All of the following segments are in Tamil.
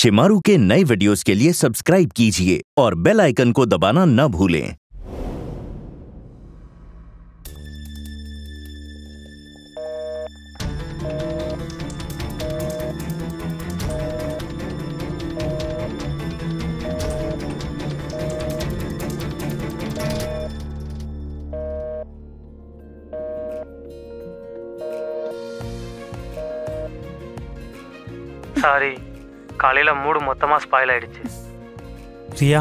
शिमारू के नए वीडियोस के लिए सब्सक्राइब कीजिए और बेल आइकन को दबाना न भूलें சாரி காலையில் மூடு மொத்தமாக ஸ்பாயில் ஆயிடுச்சு ரியா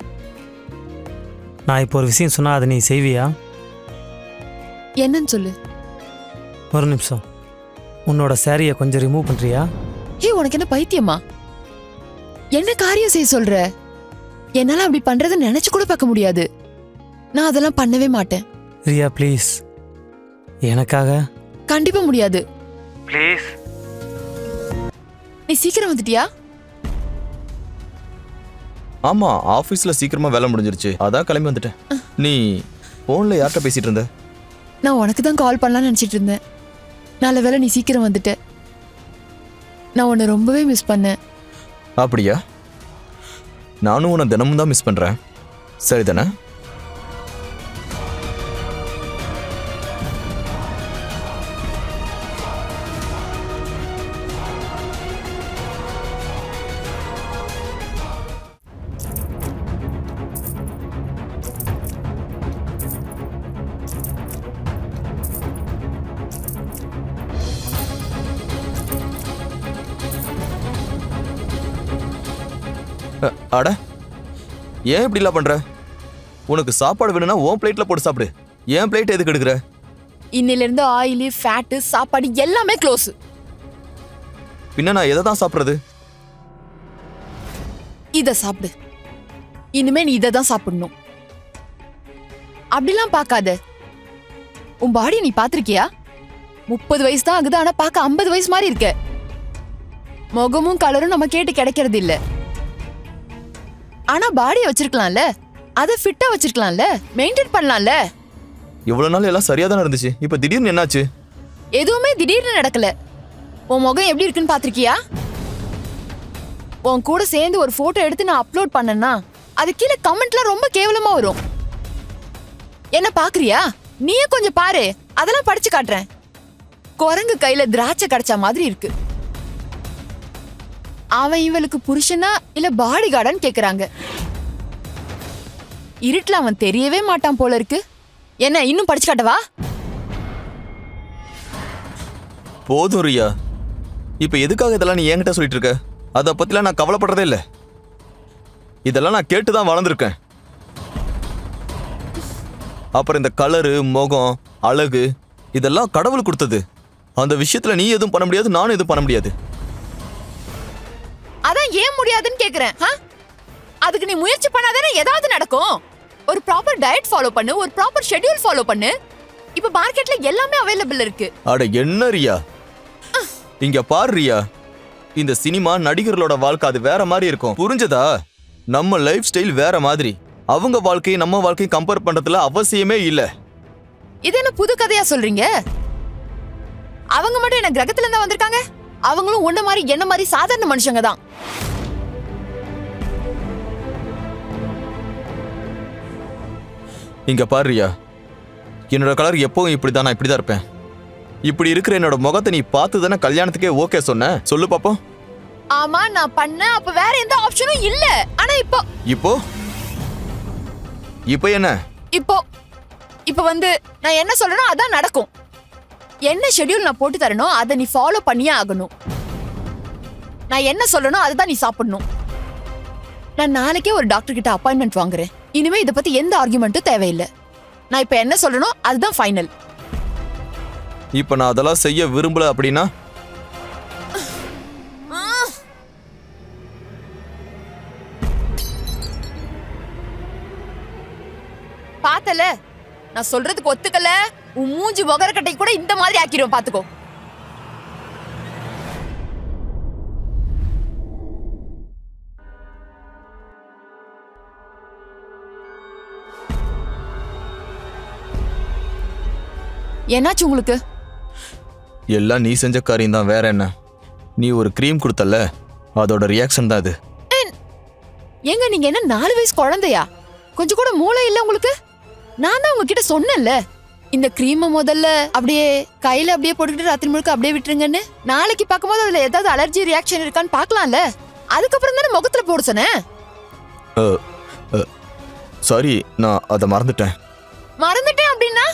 நான் இப்போ ஒரு விஷயம் சொன்னால் அதை நீ செய்வியா என்னன்னு சொல்லு ஒரு நிமிஷம் உன்னோட சாரியை கொஞ்சம் ரிமூவ் பண்ணுறியா ஏ உனக்கு என்ன பைத்தியமா என்ன காரியம் செய்ய சொல்ற என்னால அப்படி பண்றதை நினைச்சு கூட பார்க்க முடியாது நான் அதெல்லாம் பண்ணவே மாட்டேன் ரியா ப்ளீஸ் எனக்காக கண்டிப்பா முடியாது ப்ளீஸ் நீ சீக்கிரம் வந்துட்டியா ஆமா ஆபீஸ்ல சீக்கிரமா வேலை முடிஞ்சிருச்சு அதான் கிளம்பி வந்துட்டேன் நீ போன்ல யார்கிட்ட பேசிட்டு இருந்த நான் உனக்கு தான் கால் பண்ணலாம்னு நினைச்சிட்டு இருந்தேன் நல்ல வேளை நீ சீக்கிரம் வந்துட்ட நான் உன்னை ரொம்பவே மிஸ் பண்ணேன் அப்படியா நானும் உன்னை தினமும் தான் மிஸ் பண்றேன் சரிதானே அ, அட ஏன் இப்படிலாம் பண்ற உனக்கு சாப்பாடு வேணும்னா உன் பிளேட்ல போட்டு சாப்பிடு என் பிளேட் எதுக்கு எடுக்கிற இன்னில இருந்து ஆயிலு ஃபேட்டு சாப்பாடு எல்லாமே க்ளோஸ் பின்ன நான் எதை தான் சாப்பிட்றது இத சாப்பிடு இனிமே நீ இதை தான் சாப்பிடணும் அப்படிலாம் பார்க்காத உன் பாடி நீ பாத்திருக்கியா முப்பது வயசு தான் ஆகுது ஆனா பார்க்க ஐம்பது வயசு மாதிரி இருக்க முகமும் கலரும் நம்ம கேட்டு கிடைக்கிறது இல்ல ஆனா பாடியை வச்சிருக்கலாம்ல அதை ஃபிட்டா வச்சிருக்கலாம்ல மெயின்டைன் பண்ணலாம்ல இவ்வளவு நாள் எல்லாம் சரியா தானே இருந்துச்சு இப்ப திடீர்னு என்னாச்சு எதுவுமே திடீர்னு நடக்கல உன் முகம் எப்படி இருக்குன்னு பாத்திருக்கியா உன் கூட சேர்ந்து ஒரு போட்டோ எடுத்து நான் அப்லோட் பண்ணேன்னா அது கீழே கமெண்ட்லாம் ரொம்ப கேவலமா வரும் என்ன பாக்குறியா நீயே கொஞ்சம் பாரு அதெல்லாம் படிச்சு காட்டுறேன் குரங்கு கையில திராட்சை கிடைச்ச மாதிரி இருக்கு அவன் இவளுக்கு புருஷனா இல்ல பாடி கார்டான்னு கேக்குறாங்க இருட்டுல அவன் தெரியவே மாட்டான் போல இருக்கு என்ன இன்னும் படிச்சு காட்டவா போதும் ரியா இப்ப எதுக்காக இதெல்லாம் நீ என்கிட்ட சொல்லிட்டு இருக்க அதை பத்திலாம் நான் கவலைப்படுறதே இல்லை இதெல்லாம் நான் கேட்டு தான் வளர்ந்துருக்கேன் அப்புறம் இந்த கலரு முகம் அழகு இதெல்லாம் கடவுள் கொடுத்தது அந்த விஷயத்துல நீ எதுவும் பண்ண முடியாது நானும் எதுவும் பண்ண முடியாது அதான் ஏன் முடியாதுன்னு கேக்குறேன் ஆ? அதுக்கு நீ முயற்சி பண்ணாதானே ஏதாவது நடக்கும் ஒரு ப்ராப்பர் டயட் ஃபாலோ பண்ணு ஒரு ப்ராப்பர் ஷெட்யூல் ஃபாலோ பண்ணு இப்ப மார்க்கெட்ல எல்லாமே அவைலபிள் இருக்கு அட என்ன ரியா இங்க பாரு ரியா இந்த சினிமா நடிகர்களோட வாழ்க்கை அது வேற மாதிரி இருக்கும் புரிஞ்சதா நம்ம லைஃப் ஸ்டைல் வேற மாதிரி அவங்க வாழ்க்கையை நம்ம வாழ்க்கையை கம்பேர் பண்றதுல அவசியமே இல்ல இது என்ன புது கதையா சொல்றீங்க அவங்க மட்டும் என்ன கிரகத்துல இருந்தா வந்திருக்காங்க அவங்களும் உன்ன மாதிரி என்ன மாதிரி சாதாரண மனுஷங்க தான் இங்க பாரு ரியா என்னோட கலர் எப்பவும் இப்படிதான் நான் இப்படிதான் இருப்பேன் இப்படி இருக்கிற என்னோட முகத்தை நீ பார்த்து தானே கல்யாணத்துக்கே ஓகே சொன்ன சொல்லு பாப்போம் ஆமா நான் பண்ணேன் அப்ப வேற எந்த ஆப்ஷனும் இல்ல ஆனா இப்போ இப்போ இப்போ என்ன இப்போ இப்போ வந்து நான் என்ன சொல்றேனோ அதான் நடக்கும் என்ன ஷெட்யூல் நான் போட்டு தரணும் அதை நீ ஃபாலோ பண்ணியே ஆகணும் நான் என்ன சொல்றேனோ அதுதான் நீ சாப்பிடணும் நான் நாளைக்கே ஒரு டாக்டர் கிட்ட அப்பாயின்மெண்ட் வாங்குறேன் இனிமே இதை பத்தி எந்த ஆர்குமெண்ட்டும் தேவையில்லை நான் இப்போ என்ன சொல்றேனோ அதுதான் ஃபைனல் இப்போ நான் அதெல்லாம் செய்ய விரும்பல அப்படின்னா பார்த்தல நான் சொல்றதுக்கு ஒத்துக்கல உன் மூஞ்சி முகரக்கட்டை கூட இந்த மாதிரி ஆக்கிடுவேன் பாத்துக்கோ என்னாச்சு உங்களுக்கு எல்லாம் நீ செஞ்ச காரியம் தான் வேற என்ன நீ ஒரு க்ரீம் கொடுத்தல அதோட ரியாக்ஷன் தான் இது ஏங்க நீங்க என்ன நாலு வயசு குழந்தையா கொஞ்சம் கூட மூளை இல்ல உங்களுக்கு நான் தான் உங்ககிட்ட சொன்னேன்ல இந்த க்ரீமை முதல்ல அப்படியே கையில அப்படியே போட்டுக்கிட்டு ராத்திரி முழுக்க அப்படியே விட்டுருங்கன்னு நாளைக்கு பார்க்கும்போது அதுல ஏதாவது அலர்ஜி ரியாக்ஷன் இருக்கான்னு பார்க்கலாம்ல அதுக்கப்புறம் தானே முகத்துல போட சொன்னேன் சாரி நான் அதை மறந்துட்டேன் மறந்துட்டேன் அப்படின்னா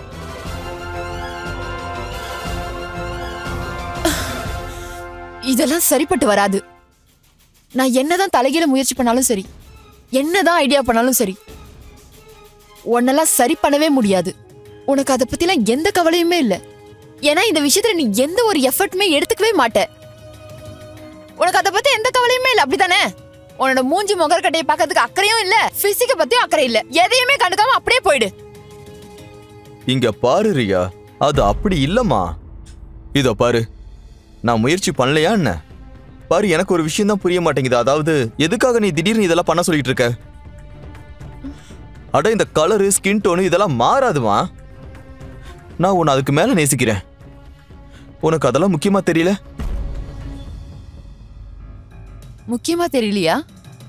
இதெல்லாம் சரிப்பட்டு வராது நான் என்னதான் தலைகீழ முயற்சி பண்ணாலும் சரி என்னதான் ஐடியா பண்ணாலும் சரி உன்னெல்லாம் சரி பண்ணவே முடியாது உனக்கு அதை பத்திலாம் எந்த கவலையுமே இல்ல ஏன்னா இந்த விஷயத்துல நீ எந்த ஒரு எஃபர்ட்டுமே எடுத்துக்கவே மாட்ட உனக்கு அதை பத்தி எந்த கவலையுமே இல்ல அப்படிதானே உன்னோட மூஞ்சி முகர்கட்டையை பார்க்கறதுக்கு அக்கறையும் இல்ல பிசிக்க பத்தியும் அக்கறை இல்ல எதையுமே கண்டுக்காம அப்படியே போயிடு இங்க பாரு ரியா அது அப்படி இல்லம்மா இதோ பாரு நான் முயற்சி பண்ணலையா என்ன பாரு எனக்கு ஒரு விஷயம் தான் புரிய மாட்டேங்குது அதாவது எதுக்காக நீ திடீர்னு இதெல்லாம் பண்ண சொல்லிட்டு இருக்க அட இந்த கலரு ஸ்கின் டோனு இதெல்லாம் மாறாதுமா நான் உன்னை அதுக்கு மேல நேசிக்கிறேன் உனக்கு அதெல்லாம் முக்கியமா தெரியல முக்கியமா தெரியலையா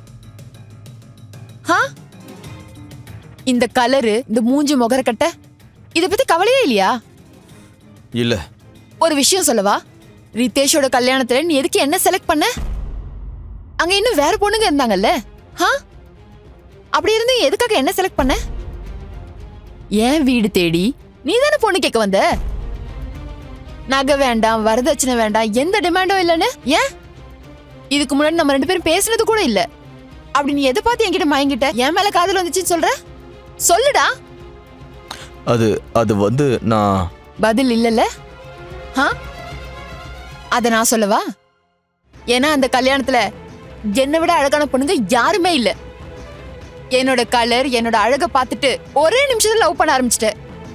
ஹா இந்த கலரு இந்த மூஞ்சி முகரக்கட்டை இத பத்தி கவலையே இல்லையா இல்ல ஒரு விஷயம் சொல்லவா ரிதேஷோட கல்யாணத்துல நீ எதுக்கு என்ன செலக்ட் பண்ண அங்க இன்னும் வேற பொண்ணுங்க இருந்தாங்கல்ல ஹா அப்படி இருந்து எதுக்காக என்ன செலக்ட் பண்ண ஏன் வீடு தேடி நீ தானே பொண்ணு கேட்க வந்த நகை வேண்டாம் வரதட்சணை வேண்டாம் எந்த டிமாண்டும் இல்லைன்னு ஏன் இதுக்கு முன்னாடி நம்ம ரெண்டு பேரும் பேசுனது கூட இல்ல அப்படி நீ எதை பார்த்து என்கிட்ட மயங்கிட்ட என் மேல காதல் வந்துச்சுன்னு சொல்ற சொல்லுடா அது அது வந்து நான் பதில் இல்லல்ல ஹா அத நான் சொல்லவா ஏன்னா அந்த கல்யாணத்துல என்னை விட அழகான பொண்ணுங்க யாருமே இல்ல என்னோட கலர் என்னோட அழக பார்த்துட்டு ஒரே நிமிஷத்துல லவ் பண்ண ஆரம்பிச்சிட்ட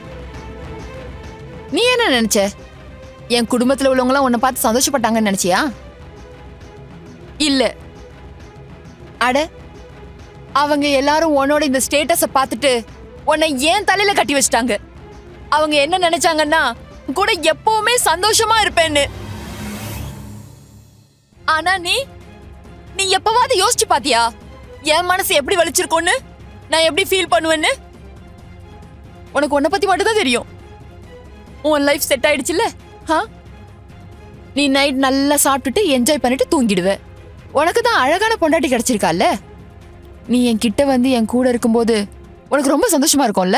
நீ என்ன நினைச்ச என் குடும்பத்துல உள்ளவங்க எல்லாம் உன்னை பார்த்து சந்தோஷப்பட்டாங்கன்னு நினைச்சியா இல்ல அட அவங்க எல்லாரும் உன்னோட இந்த ஸ்டேட்டஸ பார்த்துட்டு உன்னை ஏன் தலையில கட்டி வச்சிட்டாங்க அவங்க என்ன நினைச்சாங்கன்னா உன் கூட எப்பவுமே சந்தோஷமா இருப்பேன்னு ஆனா நீ நீ எப்பவாவது யோசிச்சு பாத்தியா என் மனசு எப்படி வலிச்சிருக்கோன்னு நான் எப்படி ஃபீல் பண்ணுவேன்னு உனக்கு உன்னை பத்தி மட்டும் தான் தெரியும் உன் லைஃப் செட் ஆயிடுச்சுல்ல ஹா நீ நைட் நல்லா சாப்பிட்டுட்டு என்ஜாய் பண்ணிட்டு தூங்கிடுவ உனக்கு தான் அழகான பொண்டாட்டி கிடைச்சிருக்கால நீ என் கிட்ட வந்து என் கூட இருக்கும்போது உனக்கு ரொம்ப சந்தோஷமா இருக்கும்ல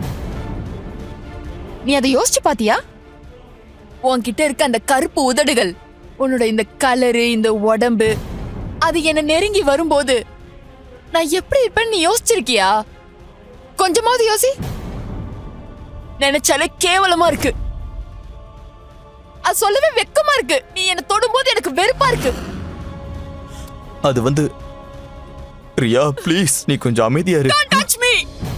நீ அதை யோசிச்சு பாத்தியா உன்கிட்ட இருக்க அந்த கருப்பு உதடுகள் உன்னோட இந்த கலரு இந்த உடம்பு அது என்ன நெருங்கி வரும்போது நான் எப்படி இருப்பேன்னு நீ யோசிச்சிருக்கியா கொஞ்சமாவது யோசி நினைச்சாலே கேவலமா இருக்கு அது சொல்லவே வெக்கமா இருக்கு நீ என்ன தொடும்போது எனக்கு வெறுப்பா இருக்கு அது வந்து ரியா ப்ளீஸ் நீ கொஞ்சம் அமைதியா இரு Don't touch me!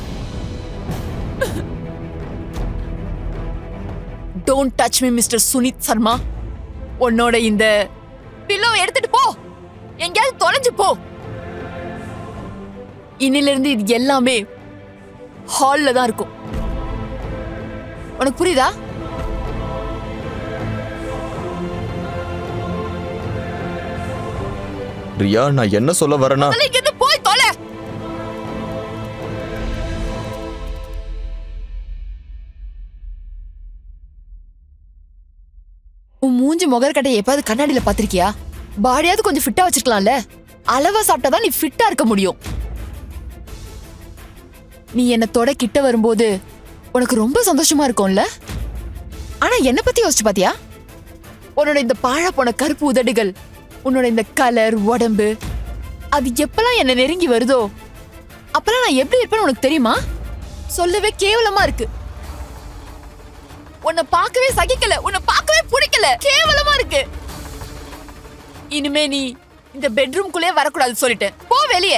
Don't touch me mister Sunith Sharma உன்னோட இந்த பில்லோ எடுத்துட்டு போ எங்கேயாவது தொலைஞ்சு போ இன்னில இருந்து இது எல்லாமே ஹால்ல தான் இருக்கும் உனக்கு புரியுதா ரியா நான் என்ன சொல்ல வரேன்னா முதல்ல இங்க இருந்து போய் தொலை உன் மூஞ்சி முகர்கட்டை எப்பாவது கண்ணாடியில பாத்திருக்கியா பாடியாவது கொஞ்சம் ஃபிட்டா வச்சிருக்கலாம்ல அளவா சாப்பிட்டாதான் நீ ஃபிட்டா இருக்க முடியும் நீ என்ன தொட கிட்ட வரும்போது உனக்கு ரொம்ப சந்தோஷமா இருக்கும்ல ஆனா என்ன பத்தி யோசிச்சு பாத்தியா உன்னோட இந்த பாழா போன கருப்பு உதடுகள் உன்னோட இந்த கலர் உடம்பு அது எப்பெல்லாம் என்ன நெருங்கி வருதோ அப்பெல்லாம் நான் எப்படி இருப்பேன்னு உனக்கு தெரியுமா சொல்லவே கேவலமா இருக்கு உன்னை பார்க்கவே சகிக்கல உன்னை பார்க்கவே பிடிக்கல கேவலமா இருக்கு இனிமே நீ இந்த பெட்ரூம்குள்ளே வரக்கூடாது சொல்லிட்டேன் போ வெளியே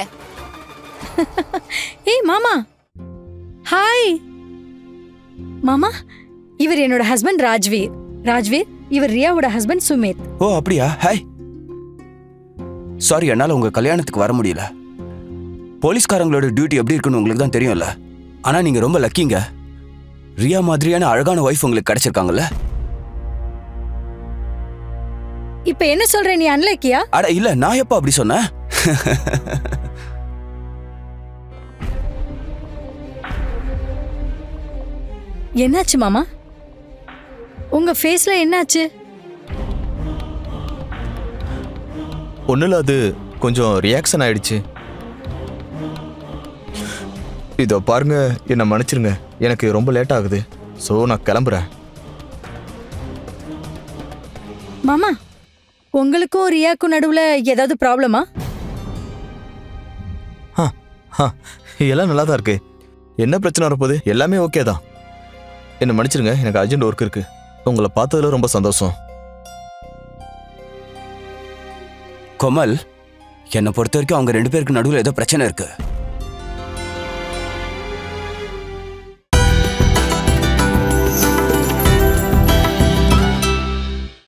ஏய் மாமா ஹாய் மாமா இவர் என்னோட ஹஸ்பண்ட் ராஜ்வீர் ராஜ்வீர் இவர் ரியாவோட ஹஸ்பண்ட் சுமித் ஓ அப்படியா ஹாய் சாரி என்னால் உங்கள் கல்யாணத்துக்கு வர முடியல போலீஸ்காரங்களோட டியூட்டி எப்படி இருக்குன்னு உங்களுக்கு தான் தெரியும்ல ஆனால் நீங்கள் ரொம்ப லக்கிங்க ரியா மாதிரியான அழகான ஒய்ஃப் உங்களுக்கு கிடைச்சிருக்காங்கல்ல இப்ப என்ன சொல்ற நீ அன்லக்கியா அட இல்ல நான் எப்ப அப்படி சொன்னேன் என்னாச்சு மாமா உங்க ஃபேஸ்ல என்னாச்சு ஒன்றும் அது கொஞ்சம் ரியாக்ஷன் ஆயிடுச்சு இதோ பாருங்க என்னை மன்னிச்சிருங்க எனக்கு ரொம்ப லேட் ஆகுது ஸோ நான் கிளம்புறேன் மாமா உங்களுக்கும் ரியாக்கும் நடுவுல ஏதாவது ப்ராப்ளமா ஆ எல்லாம் நல்லா தான் இருக்கு என்ன பிரச்சனை வரப்போகுது எல்லாமே ஓகே தான் என்னை மன்னிச்சிருங்க எனக்கு அர்ஜென்ட் ஒர்க் இருக்கு உங்களை பார்த்ததுல ரொம்ப சந்தோஷம் கோமல் என்னை பொறுத்த வரைக்கும் அவங்க ரெண்டு பேருக்கு நடுவில் ஏதோ பிரச்சனை இருக்கு